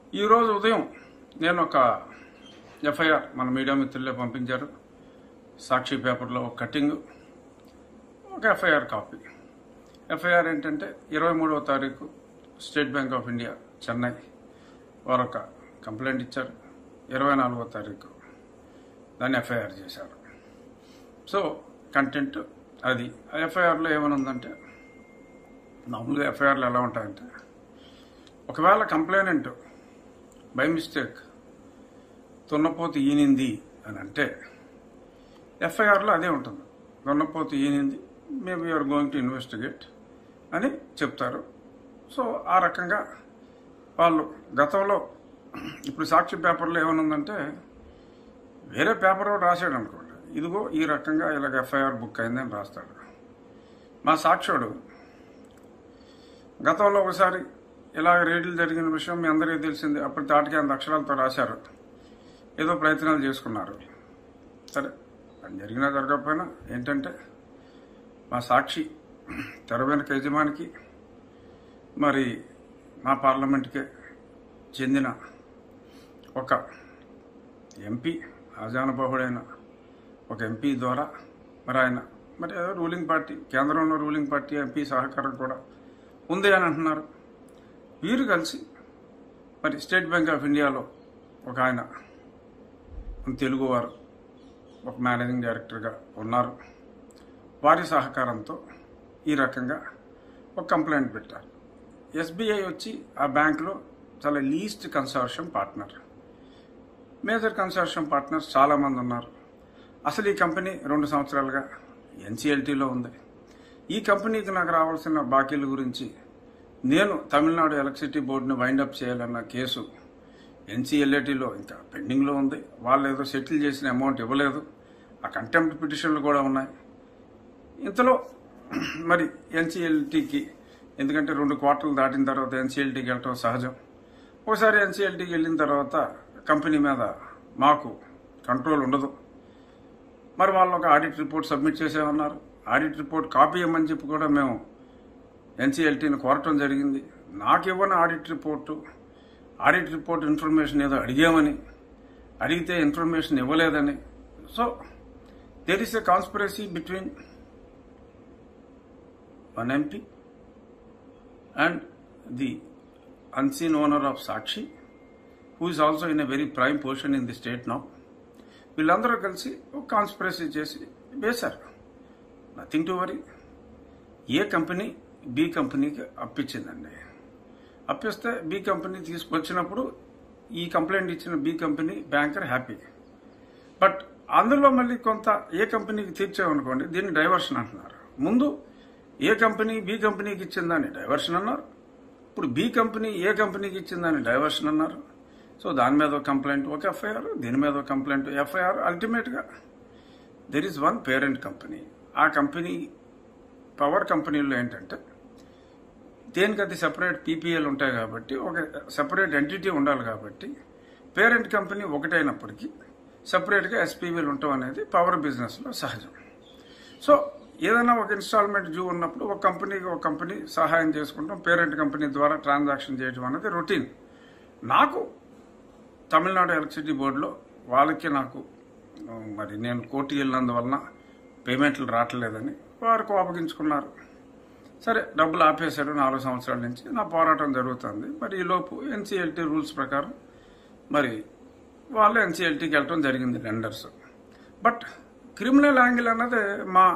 ఈరోజు ఉదయం నేను ఒక ఎఫ్ఐఆర్ మన మీడియా మిత్రులే పంపించారు సాక్షి పేపర్లో ఒక కటింగ్ ఒక ఎఫ్ఐఆర్ కాపీ ఎఫ్ఐఆర్ ఏంటంటే ఇరవై మూడవ తారీఖు State Bank of India Chennai వారు ఒక కంప్లైంట్ ఇచ్చారు ఇరవై నాలుగో తారీఖు దాన్ని ఎఫ్ఐఆర్ చేశారు సో కంటెంట్ అది ఆ ఎఫ్ఐఆర్లో ఏమనుందంటే మామూలుగా ఎఫ్ఐఆర్లు ఎలా ఉంటాయంటే ఒకవేళ కంప్లైనెంట్ బై మిస్టేక్ దున్నపోతు ఈనింది అని అంటే ఎఫ్ఐఆర్లో అదే ఉంటుంది దున్నపోతు ఈనింది maybe are going to investigate అని చెప్తారు సో ఆ రకంగా వాళ్ళు గతంలో ఇప్పుడు సాక్షి పేపర్లో ఏమనుందంటే వేరే పేపర్ ఒకటి రాశాడు అనుకోండి ఇదిగో ఈ రకంగా ఇలాగ ఎఫ్ఐఆర్ బుక్ అయిందని రాస్తాడు మా సాక్షుడు గతంలో ఒకసారి ఇలాగ రేట్లు జరిగిన విషయం మీ అందరికీ తెలిసింది అప్పుడు తాటికి అంత అక్షరాలతో రాశారు ఏదో ప్రయత్నాలు చేసుకున్నారు సరే అది జరిగినా జరగకపోయినా ఏంటంటే మా సాక్షి తెర వెనుక యజమానికి మరి మా పార్లమెంట్కే చెందిన ఒక ఎంపీ ఆజానుబాహుడైన ఒక ఎంపీ ద్వారా మరి ఆయన మరి ఏదో రూలింగ్ పార్టీ కేంద్రంలో రూలింగ్ పార్టీ ఎంపీ సహకారం కూడా ఉంది అని అంటున్నారు వీరు కలిసి మరి స్టేట్ బ్యాంక్ ఆఫ్ ఇండియాలో ఒక ఆయన తెలుగువారు ఒక మేనేజింగ్ డైరెక్టర్గా ఉన్నారు వారి సహకారంతో ఈ రకంగా ఒక కంప్లైంట్ పెట్టారు ఎస్బీఐ వచ్చి ఆ బ్యాంకులో చాలా least consortium partner major consortium partners చాలామంది ఉన్నారు అసలు ఈ కంపెనీ రెండు సంవత్సరాలుగా ఎన్సీఎల్టీలో ఉంది ఈ కంపెనీకి నాకు రావాల్సిన బాకీల గురించి నేను తమిళనాడు ఎలక్ట్రిసిటీ బోర్డుని వైండప్ చేయాలన్న కేసు ఎన్సీఎల్ఏటీలో ఇంకా పెండింగ్లో ఉంది వాళ్ళు ఏదో సెటిల్ చేసిన అమౌంట్ ఇవ్వలేదు ఆ కంటెంప్ట్ పిటిషన్లు కూడా ఉన్నాయి ఇంతలో మరి ఎన్సీఎల్టీకి ఎందుకంటే రెండు క్వార్టర్లు దాటిన తర్వాత ఎన్సీఎల్టీకి వెళ్ళటం సహజం ఒకసారి ఎన్సీఎల్టీకి వెళ్ళిన తర్వాత కంపెనీ మీద మాకు కంట్రోల్ ఉండదు మరి వాళ్ళు ఒక ఆడిట్ రిపోర్ట్ సబ్మిట్ చేసామన్నారు ఆడిట్ రిపోర్ట్ కాపీ ఇవ్వమని చెప్పి కూడా మేము ఎన్సీఎల్టీని కోరటం జరిగింది నాకు ఇవ్వని audit report audit report information ఏదో అడిగామని అడిగితే ఇన్ఫర్మేషన్ ఇవ్వలేదని so there is a conspiracy between one MP and the unseen owner of Sakshi who is also in a very prime position in the state now వీళ్ళందరూ కలిసి ఒక conspiracy చేసి వేశారు nothing to worry A company B కంపెనీకి అప్పించిందండి అప్పిస్తే B company తీసుకొచ్చినప్పుడు ఈ complaint ఇచ్చిన B company banker happy but అందులో మళ్ళీ కొంత ఏ కంపెనీకి తీర్చామనుకోండి దీన్ని డైవర్షన్ అంటున్నారు ముందు ఏ కంపెనీ బి కంపెనీకి ఇచ్చిందని డైవర్షన్ అన్నారు ఇప్పుడు బి కంపెనీ ఏ కంపెనీకి ఇచ్చిందని డైవర్షన్ అన్నారు సో దాని మీద ఒక కంప్లైంట్ ఒక ఎఫ్ఐఆర్ దీని మీద ఒక కంప్లైంట్ ఎఫ్ఐఆర్ అల్టిమేట్గా there is one parent company ఆ కంపెనీ పవర్ కంపెనీలో ఏంటంటే దేనికి అది సెపరేట్ పీపీఎల్ ఉంటాయి కాబట్టి ఒక సెపరేట్ ఎంటిటీ ఉండాలి కాబట్టి పేరెంట్ కంపెనీ ఒకటైనప్పటికీ సెపరేట్గా ఎస్పీవీలు ఉండటం అనేది పవర్ బిజినెస్లో సహజం సో ఏదైనా ఒక ఇన్స్టాల్మెంట్ డ్యూ ఉన్నప్పుడు ఒక కంపెనీకి ఒక కంపెనీ సహాయం చేసుకుంటాం పేరెంట్ కంపెనీ ద్వారా ట్రాన్సాక్షన్ చేయడం అనేది రొటీన్ నాకు తమిళనాడు ఎలక్ట్రిసిటీ బోర్డులో వాళ్ళకి నాకు ఆ, మరి నేను కోర్టుకి వెళ్ళినందువలన పేమెంట్లు రావట్లేదని వారు కోపగించుకున్నారు సరే డబ్బులు ఆపేశారు నాలుగు సంవత్సరాల నుంచి నా పోరాటం జరుగుతుంది మరి ఈలోపు ఎన్సీఎల్టీ రూల్స్ ప్రకారం మరి వాళ్ళు ఎన్సీఎల్టీకి వెళ్ళటం జరిగింది లెండర్స్ బట్ క్రిమినల్ యాంగిల్ అన్నది మా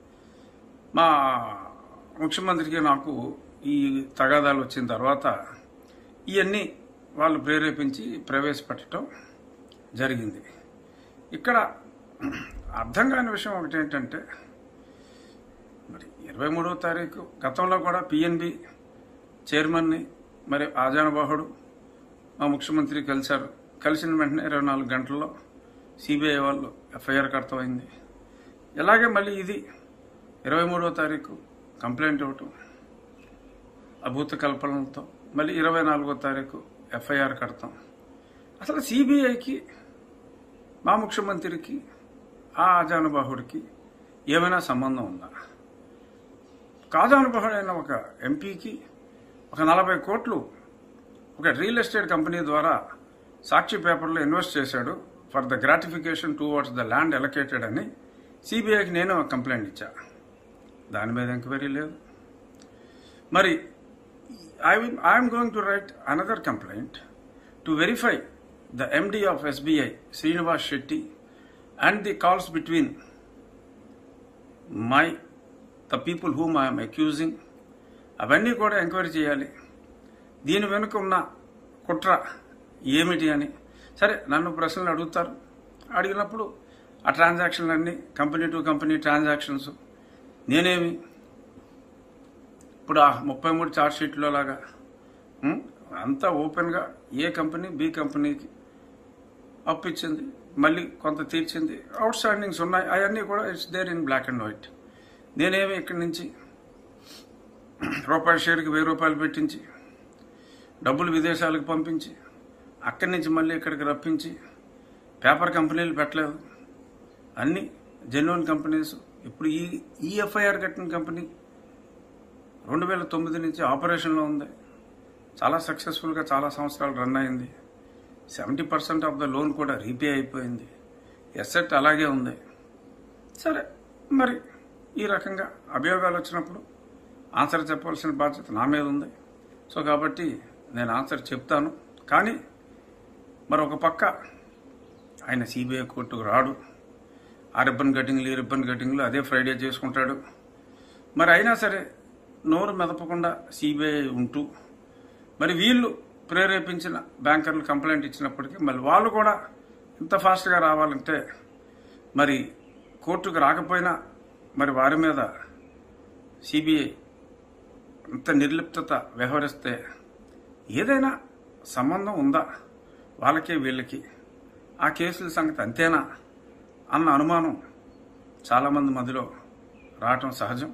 మా ముఖ్యమంత్రికి నాకు ఈ తగాదాలు వచ్చిన తర్వాత ఇవన్నీ వాళ్ళు ప్రేరేపించి ప్రవేశపెట్టడం జరిగింది ఇక్కడ అర్థం కాని విషయం ఒకటి ఏంటంటే మరి ఇరవై మూడవ తారీఖు గతంలో కూడా పిఎన్బి చైర్మన్ని మరి ఆజానుబాహుడు మా ముఖ్యమంత్రి కలిశారు కలిసిన వెంటనే ఇరవై నాలుగు గంటల్లో సిబిఐ వాళ్ళు ఎఫ్ఐఆర్ కడతమైంది ఇలాగే మళ్ళీ ఇది ఇరవై మూడవ తారీఖు కంప్లైంట్ ఇవ్వటం అభూత కల్పనలతో మళ్ళీ ఇరవై నాలుగో తారీఖు ఎఫ్ఐఆర్ కడతాం అసలు సిబిఐకి మా ముఖ్యమంత్రికి ఆ ఆజానుబాహుడికి ఏమైనా సంబంధం ఉందా కాజానుబాహుడైన ఒక ఎంపీకి ఒక నలభై కోట్లు ఒక రియల్ ఎస్టేట్ కంపెనీ ద్వారా సాక్షి పేపర్లో ఇన్వెస్ట్ చేశాడు for the gratification towards the land allocated అని సిబిఐకి నేను ఒక కంప్లైంట్ ఇచ్చా దాని మీద ఎంక్వైరీ లేదు మరి I will I'm going to write another complaint to verify the MD of SBI Srinivas Shetty and the calls between my the people whom I'm accusing అవన్నీ కూడా ఎంక్వైరీ చేయాలి దీని వెనుక ఉన్న కుట్ర ఏమిటి అని సరే నన్ను ప్రశ్నలు అడుగుతారు అడిగినప్పుడు ఆ ట్రాన్సాక్షన్లన్నీ కంపెనీ టు కంపెనీ ట్రాన్సాక్షన్స్ నేనేమి ఇప్పుడు ఆ ముప్పై మూడు చార్జ్ షీట్లో లాగా ఉం, అంతా ఓపెన్గా ఏ కంపెనీ బి కంపెనీకి అప్పిచ్చింది మళ్ళీ కొంత తీర్చింది అవుట్ స్టాండింగ్స్ ఉన్నాయి అవన్నీ కూడా it's there in black and white నేనేమి ఇక్కడి నుంచి రూపాయి షేర్కి వెయ్యి రూపాయలు పెట్టించి డబ్బులు విదేశాలకు పంపించి అక్కడి నుంచి మళ్ళీ ఇక్కడికి రప్పించి పేపర్ కంపెనీలు పెట్టలేదు అన్ని జెన్యున్ కంపెనీస్ ఇప్పుడు ఈ ఈ ఎఫ్ఐఆర్ కట్టిన కంపెనీ రెండు వేల తొమ్మిది నుంచి ఆపరేషన్లో ఉంది చాలా సక్సెస్ఫుల్గా చాలా సంవత్సరాలు రన్ అయింది seventy percent of the loan కూడా రీపే అయిపోయింది ఎసెట్ అలాగే ఉంది సరే మరి ఈ రకంగా అభియోగాలు వచ్చినప్పుడు ఆన్సర్ చెప్పవలసిన బాధ్యత నా మీద ఉంది సో కాబట్టి నేను ఆన్సర్ చెప్తాను కానీ మరొక పక్క ఆయన సిబిఐ కోర్టుకు రాడు ఆ రిబ్బన్ కటింగ్లు ఈ రిబ్బన్ కటింగ్లు అదే ఫ్రైడే చేసుకుంటాడు మరి అయినా సరే నోరు మెదపకుండా సిబిఐ ఉంటూ మరి వీళ్ళు ప్రేరేపించిన బ్యాంకర్లు కంప్లైంట్ ఇచ్చినప్పటికీ మళ్ళీ వాళ్ళు కూడా ఇంత ఫాస్ట్గా రావాలంటే మరి కోర్టుకు రాకపోయినా మరి వారి మీద సిబిఐ ఇంత నిర్లిప్తత వ్యవహరిస్తే ఏదైనా సంబంధం ఉందా వాళ్ళకి వీళ్ళకి ఆ కేసుల సంగతి అంతేనా అన్న అనుమానం చాలామంది మధ్యలో రావటం సహజం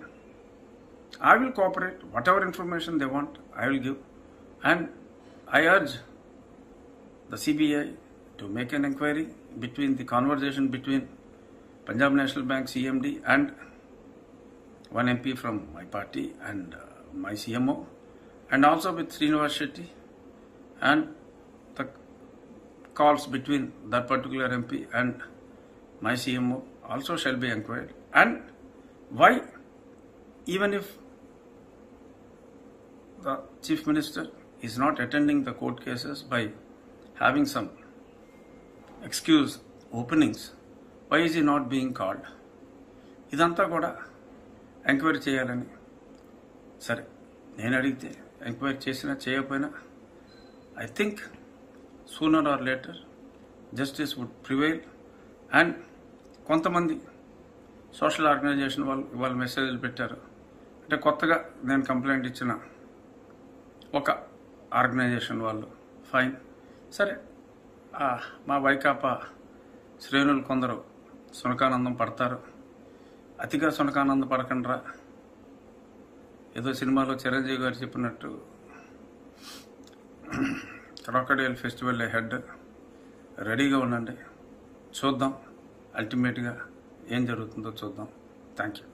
I will cooperate whatever information they want I will give and I urge the CBI to make an inquiry between the conversation between Punjab National Bank CMD and one MP from my party and uh, my CMO, and also with Srinivas Shetty, and the calls between that particular MP and my CMO also shall be inquired. And why, even if the Chief Minister is not attending the court cases by having some excuse openings, why is he not being called? ఇదంతా కూడా enquiry చేయాలని సరే నేను అడిగితే ఎంక్వైరీ చేసినా చేయకపోయినా I think sooner or later justice would prevail and కొంతమంది సోషల్ ఆర్గనైజేషన్ వాళ్ళు ఇవాళ మెసేజ్లు పెట్టారు అంటే కొత్తగా నేను కంప్లైంట్ ఇచ్చిన ఒక ఆర్గనైజేషన్ వాళ్ళు ఫైన్ సరే ఆ, మా వైకాపా శ్రేణులు కొందరు సునకానందం పడతారు అతిగా సునకానందం పడకండ్రా ఏదో సినిమాలో చిరంజీవి గారు చెప్పినట్టు క్రాకడైల్ ఫెస్టివల్ హెడ్ రెడీగా ఉండండి చూద్దాం అల్టిమేట్గా ఏం జరుగుతుందో చూద్దాం థ్యాంక్ యూ